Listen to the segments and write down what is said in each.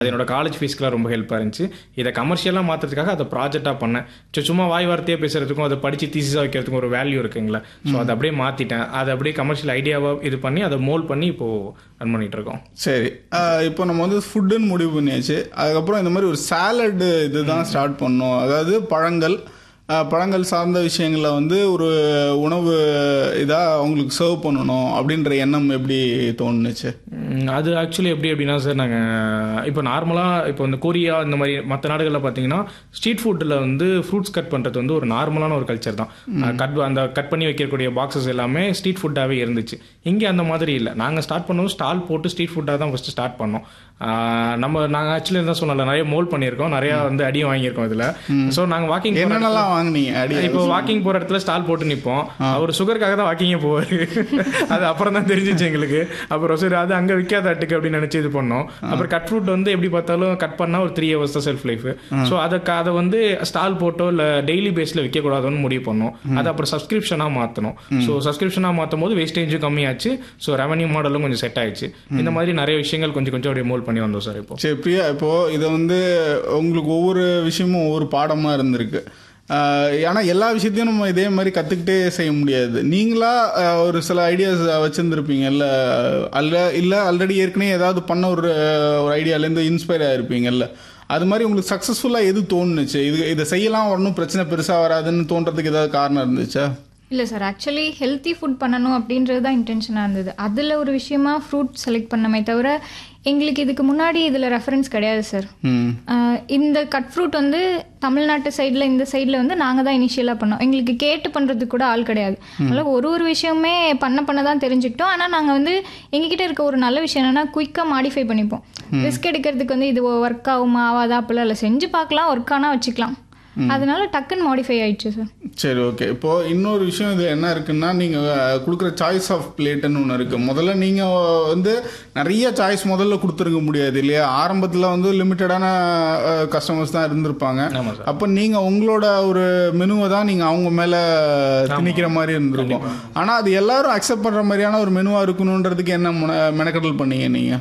அது என்னோட காலேஜ் ஃபீஸ்க்குலாம் ரொம்ப ஹெல்ப்பாக இருந்துச்சு இதை கமர்ஷியலாக மாற்றுறதுக்காக அதை ப்ராஜெக்டாக பண்ணேன் ஸோ சும்மா வாய் வார்த்தையாக பேசுறதுக்கும் அதை படித்து தீசிஸாக வைக்கிறதுக்கும் ஒரு வேல்யூ இருக்குங்களா ஸோ அதை அப்படியே மாற்றிட்டேன் அதை அப்படியே கமர்ஷியல் ஐடியாவாக இது பண்ணி அதை மோல் பண்ணி இப்போது ரன் பண்ணிட்டு இருக்கோம் சரி ஆஹ் இப்போ நம்ம வந்து ஃபுட்டுன்னு முடிவு பண்ணியாச்சு அதுக்கப்புறம் இந்த மாதிரி ஒரு சாலட் இதுதான் ஸ்டார்ட் பண்ணோம் அதாவது பழங்கள் ஆஹ் பழங்கள் சார்ந்த விஷயங்களை வந்து ஒரு உணவு இதாக அவங்களுக்கு சர்வ் பண்ணணும் அப்படின்ற எண்ணம் எப்படி தோணுச்சு ம், அது ஆக்சுவலி எப்படி அப்படின்னா சார் நாங்கள் இப்போ நார்மலாக இப்போ இந்த கொரியா இந்த மாதிரி மற்ற நாடுகளில் பார்த்தீங்கன்னா ஸ்ட்ரீட் ஃபுட்டில் வந்து ஃப்ரூட்ஸ் கட் பண்ணுறது வந்து ஒரு நார்மலான ஒரு கல்ச்சர் தான் கட் அந்த கட் பண்ணி வைக்கக்கூடிய பாக்ஸஸ் எல்லாமே ஸ்ட்ரீட் ஃபுட்டாகவே இருந்துச்சு இங்கே அந்த மாதிரி இல்லை நாங்கள் ஸ்டார்ட் பண்ணோம் ஸ்டால் போட்டு ஸ்ட்ரீட் ஃபுட்டாக தான் ஃபஸ்ட்டு ஸ்டார்ட் பண்ணோம் ஆஹ் நம்ம நாங்கள் ஆக்சுவலி தான் சொன்னல நிறைய மோல் பண்ணியிருக்கோம் நிறையா வந்து அடியும் வாங்கியிருக்கோம் இதில் ஸோ நாங்கள் வாக்கிங் என்னென்னலாம் வாங்குனீங்க அடி இப்போ வாக்கிங் போற இடத்துல ஸ்டால் போட்டு நிப்போம் அவர் சுகருக்காக தான் வாக்கிங்கே போவாரு அது அப்புறம் தான் தெரிஞ்சிச்சு எங்களுக்கு அப்புறம் சரி அது அங்க விற்காத அட்டுக்கு அப்படின்னு நினைச்சு இது பண்ணோம் அப்புறம் கட் ஃப்ரூட் வந்து எப்படி பார்த்தாலும் கட் பண்ணா ஒரு த்ரீ ஹவர்ஸ் தான் செல்ஃப் லைஃப் ஸோ அதை அதை வந்து ஸ்டால் போட்டோ இல்ல டெய்லி பேஸ்ல விற்க கூடாதுன்னு முடிவு பண்ணோம் அது அப்புறம் சப்ஸ்கிரிப்ஷனா மாத்தணும் ஸோ சப்ஸ்கிரிப்ஷனா மாத்தும் போது வேஸ்டேஜும் கம்மியாச்சு ஸோ ரெவன்யூ மாடலும் கொஞ்சம் செட் ஆயிடுச்சு இந்த மாதிரி நிறைய விஷயங்கள் கொஞ்சம் கொஞ்சம் அப்படியே மோல் பண்ணி வந்தோம் சார் இப்போ சரி பிரியா இப்போ இதை வந்து உங்களுக்கு ஒவ்வொரு விஷயமும் ஒவ்வொரு பாடமாக இருந்திருக்கு ஆஹ் ஏன்னா எல்லா விஷயத்தையும் நம்ம இதே மாதிரி கற்றுக்கிட்டே செய்ய முடியாது நீங்களா ஆஹ் ஒரு சில ஐடியாஸ் வச்சுருந்துருப்பீங்கல்ல அல்ல இல்லை ஆல்ரெடி ஏற்கனவே ஏதாவது பண்ண ஒரு ஒரு ஐடியாலேருந்து இன்ஸ்பயர் ஆகிருப்பீங்கல்ல அது மாதிரி உங்களுக்கு சக்ஸஸ்ஃபுல்லாக எது தோணுச்சு இது இதை செய்யலாம் ஒன்றும் பிரச்சனை பெருசாக வராதுன்னு தோன்றதுக்கு ஏதாவது காரணம் இருந்துச்சா இல்லை சார் ஆக்சுவலி ஹெல்த்தி ஃபுட் பண்ணணும் அப்படின்றது தான் இன்டென்ஷனாக இருந்தது அதில் ஒரு விஷயமா ஃப்ரூட் செலக்ட் பண்ணமே தவிர எங்களுக்கு இதுக்கு முன்னாடி இதில் ரெஃபரன்ஸ் கிடையாது சார் ம் ஆஹ் இந்த கட் ஃப்ரூட் வந்து தமிழ்நாட்டு சைடில் இந்த சைடில் வந்து நாங்கள் தான் இனிஷியலாக பண்ணோம் எங்களுக்கு கேட்டு பண்ணுறதுக்கு கூட ஆள் கிடையாது அதனால் ஒரு ஒரு விஷயமே பண்ண பண்ண தான் தெரிஞ்சுக்கிட்டோம் ஆனால் நாங்கள் வந்து எங்ககிட்ட இருக்க ஒரு நல்ல விஷயம் என்னென்னா குயிக்காக மாடிஃபை பண்ணிப்போம் ரிஸ்க் எடுக்கிறதுக்கு வந்து இது ஒர்க் ஆகுமா ஆகாதா அப்படிலாம் இல்லை செஞ்சு பார்க்கலாம் ஒர்க் ஆனால் வச்சுக்கலாம் அதனால டக்குன்னு மாடிஃபை ஆயிடுச்சு சார் சரி ஓகே இப்போ இன்னொரு விஷயம் இது என்ன இருக்குன்னா நீங்க அஹ், கொடுக்குற சாய்ஸ் ஆஃப் பிளேட்னு ஒன்று இருக்கு முதல்ல நீங்க வந்து நிறைய சாய்ஸ் முதல்ல கொடுத்துருக்க முடியாது இல்லையா ஆரம்பத்தில் வந்து லிமிட்டடான கஸ்டமர்ஸ் தான் இருந்திருப்பாங்க ஆமா சார் அப்போ நீங்க உங்களோட ஒரு மெனுவை தான் நீங்க அவங்க மேல திணிக்கிற மாதிரி இருந்திருக்கும் ஆனா அது எல்லாரும் அக்செப்ட் பண்ற மாதிரியான ஒரு மெனுவா இருக்கணுன்றதுக்கு என்ன முன- மெனக்கெடல் பண்ணீங்க நீங்க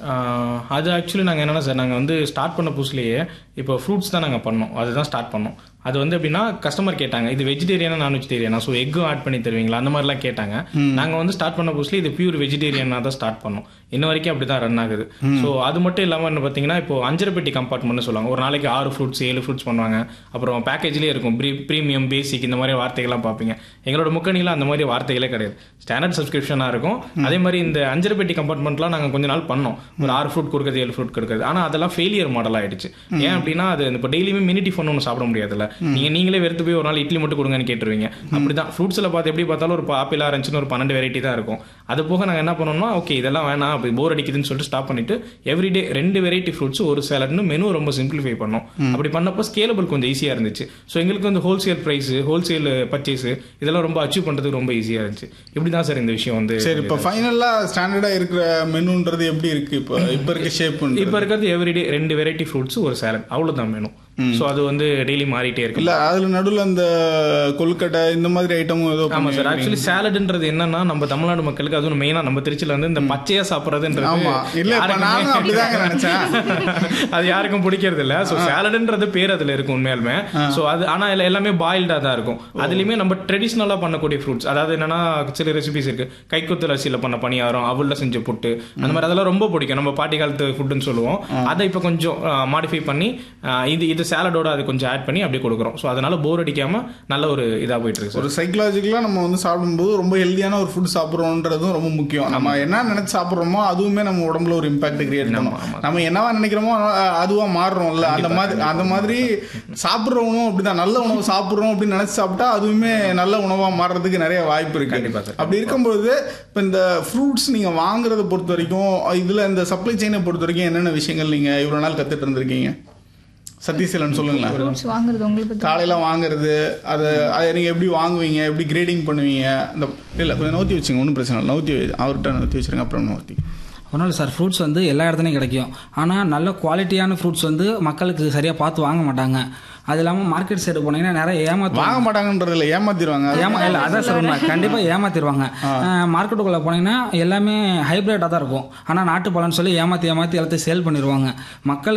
ஆஹ் அது ஆக்சுவலி நாங்கள் என்னென்ன சார் நாங்கள் வந்து ஸ்டார்ட் பண்ண புதுசுலேயே இப்போ ஃப்ரூட்ஸ் தான் நாங்கள் பண்ணோம் அதுதான் ஸ்டார்ட் பண்ணோம் அது வந்து எப்படின்னா கஸ்டமர் கேட்டாங்க இது வெஜிடேரியனா நான் வெஜிடேரியனா ஸோ எக்கும் ஆட் பண்ணி தருவீங்களா அந்த மாதிரிலாம் கேட்டாங்க நாங்கள் வந்து ஸ்டார்ட் பண்ண புதுசுல இது பியூர் வெஜிடேரியனாக தான் ஸ்டார்ட் பண்ணோம் இன்ன வரைக்கும் அப்படி தான் ரன் ஆகுது ஸோ அது மட்டும் இல்லாமல் என்ன பார்த்தீங்கன்னா இப்போ அஞ்சரை பெட்டி கம்பார்ட்மெண்ட்னு சொல்லுவாங்க ஒரு நாளைக்கு ஆறு ஃப்ரூட்ஸ் ஏழு ஃப்ரூட்ஸ் பண்ணுவாங்க அப்புறம் பேக்கேஜ்லேயே இருக்கும் ப்ரீமியம் பேசிக் இந்த மாதிரி வார்த்தைகள்லாம் பார்ப்பீங்க எங்களோட முக்கணியில் அந்த மாதிரி வார்த்தைகளே கிடையாது ஸ்டாண்டர்ட் சப்ஸ்கிரிப்ஷனாக இருக்கும் அதே மாதிரி இந்த அஞ்சரை பெட்டி கம்பார்ட்மெண்ட்லாம் நாங்கள் கொஞ்ச நாள் பண்ணோம் ஒரு ஆறு ஃப்ரூட் கொடுக்குறது ஏழு ஃப்ரூட் கொடுக்குறது ஆனால் அதெல்லாம் ஃபெயிலியர் மாடல் ஆயிடுச்சு ஏன் அப்படின்னா அது இப்போ டெய்லியுமே மினி டிஃபன் ஒன்று சாப்பிட முடியாதுல்ல நீங்கள் நீங்களே வெறுத்து போய் ஒரு நாள் இட்லி மட்டும் கொடுங்கன்னு கேட்டுருவீங்க அப்படிதான் ஃப்ரூட்ஸில் பார்த்து எப்படி பார்த்தாலும் ஒரு ஆப்பிள் ஆரஞ்சுன்னு ஒரு பன்னெண்டு வெரைட்டி தான் இருக்கும் அது போக நாங்கள் என்ன பண்ணோம்னா ஓகே இதெல்லாம் வேணாம் அப்படி போர் அடிக்குதுன்னு சொல்லிட்டு ஸ்டாப் பண்ணிட்டு எவ்ரிடே ரெண்டு வெரைட்டி ஃப்ரூட்ஸ் ஒரு சேலட்னு மெனு ரொம்ப சிம்பிளிஃபை பண்ணோம் அப்படி பண்ணப்போ ஸ்கேலபிள் கொஞ்சம் ஈஸியாக இருந்துச்சு ஸோ எங்களுக்கு வந்து ஹோல்சேல் ப்ரைஸ் ஹோல்சேல் பர்ச்சேஸ் இதெல்லாம் ரொம்ப அச்சீவ் பண்ணுறதுக்கு ரொம்ப ஈஸியாக இருந்துச்சு இப்படி தான் சார் இந்த விஷயம் வந்து சரி இப்போ ஃபைனலா ஸ்டாண்டர்டா இருக்கிற மெனுன்றது எப்படி இருக்கு இப்போ இப்போ இருக்க ஷேப் இப்போ இருக்கிறது எவ்ரிடே ரெண்டு வெரைட்டி ஃப்ரூட்ஸ் ஒரு சேலட் அவ்வளோதான் வேணும் ஸோ அது வந்து டெய்லி மாறிட்டே இருக்கு இல்ல அதுல நடுவுல அந்த கொழுக்கட்டை இந்த மாதிரி ஐட்டமும் ஏதோ ஆமா சார் ஆக்சுவலி சாலட்ன்றது என்னன்னா நம்ம தமிழ்நாடு மக்களுக்கு அதுவும் மெயினா நம்ம திருச்சியில வந்து இந்த பச்சையா சாப்பிடுறதுன்றது ஆமா இல்ல இப்ப யாருக்குமே- நானும் அப்படிதாங்க நினைச்சேன் அது யாருக்கும் பிடிக்கிறது இல்ல சோ சாலட்ன்றது பேர் அதுல இருக்கும் உண்மையாலுமே சோ அது ஆனா இதுல எல்லாமே பாயில்டா தான் இருக்கும் அதுலயுமே நம்ம ட்ரெடிஷ்னலா பண்ணக்கூடிய ஃப்ரூட்ஸ் அதாவது என்னன்னா சில ரெசிபிஸ் இருக்கு கைக்குத்தல் அரிசியில பண்ண பணியாரம் அவல்ல செஞ்ச புட்டு அந்த மாதிரி அதெல்லாம் ரொம்ப பிடிக்கும் நம்ம பாட்டி காலத்து ஃபுட்டுன்னு சொல்லுவோம் அதை இப்ப கொஞ்சம் மாடிஃபை பண்ணி ஆஹ் இது இது சாலடோட அது கொஞ்சம் ஆட் பண்ணி அப்படியே கொடுக்குறோம் சோ அதனால போர் அடிக்காம நல்ல ஒரு இதா போயிட்டு இருக்கு சார் ஒரு சைக்கலாஜிக்கலா நம்ம வந்து சாப்பிடும்போது ரொம்ப ஹெல்தியான ஒரு ஃபுட் சாப்பிடுறோன்றதும் ரொம்ப முக்கியம் நம்ம என்ன நினைச்சு சாப்பிடுறோமோ அதுவுமே நம்ம உடம்புல ஒரு இம்பாக்ட் கிரியேட் பண்ணும் நம்ம என்னவா நினைக்கிறோமோ அஹ், அதுவா மாறுறோம்ல அந்த மாதிரி அந்த மாதிரி சாப்பிடுற உணவு அப்படிதான் நல்ல உணவு சாப்பிடுறோம் அப்படின்னு நினைச்சு சாப்பிட்டா அதுவுமே நல்ல உணவா மாறுறதுக்கு நிறைய வாய்ப்பு கண்டிப்பா இருக்கு சார், அப்படி இருக்கும்போது இப்போ இந்த ஃப்ரூட்ஸ் நீங்க வாங்குறத பொறுத்த வரைக்கும் இதுல இந்த சப்ளை செயினை பொறுத்த வரைக்கும் என்னென்ன விஷயங்கள் நீங்க இவ்வளவு நாள் கத்துட்டு இருந்திருக்கீங்க சதீசலன் சொல்லுங்களேன் ஃப்ரூட்ஸ் வாங்குறது உங்களுக்கு பத்தி காலையில வாங்குறது அதை அதை நீங்கள் எப்படி வாங்குவீங்க எப்படி கிரேடிங் பண்ணுவீங்க இந்த இல்லை கொஞ்சம் நவுத்தி வச்சுங்க ஒன்றும் பிரச்சனை இல்லை நவுத்தி வை- அவர்கிட்ட நவுத்தி வச்சிருங்க அப்புறம் நவுத்தி ஒன்றும் இல்லை சார் ஃப்ரூட்ஸ் வந்து எல்லா இடத்துலையும் கிடைக்கும் ஆனால் நல்ல குவாலிட்டியான ஃப்ரூட்ஸ் வந்து மக்களுக்கு சரியாக பார்த்து வாங்க மாட்டாங்க அது இல்லாமல் மார்க்கெட் சைடு போனீங்கன்னா நிறைய ஏமாத்து வாங்க மாட்டாங்கன்றதுல ஏமாத்திடுவாங்க ஏமா இல்லை அதான் சார் உண்மை கண்டிப்பாக ஏமாத்திடுவாங்க மார்க்கெட்டுக்குள்ளே போனீங்கன்னா எல்லாமே ஹைப்ரிட்டாக தான் இருக்கும் ஆனால் நாட்டு பழம்னு சொல்லி ஏமாற்றி ஏமாற்றி எல்லாத்தையும் சேல் பண்ணிடுவாங்க மக்கள்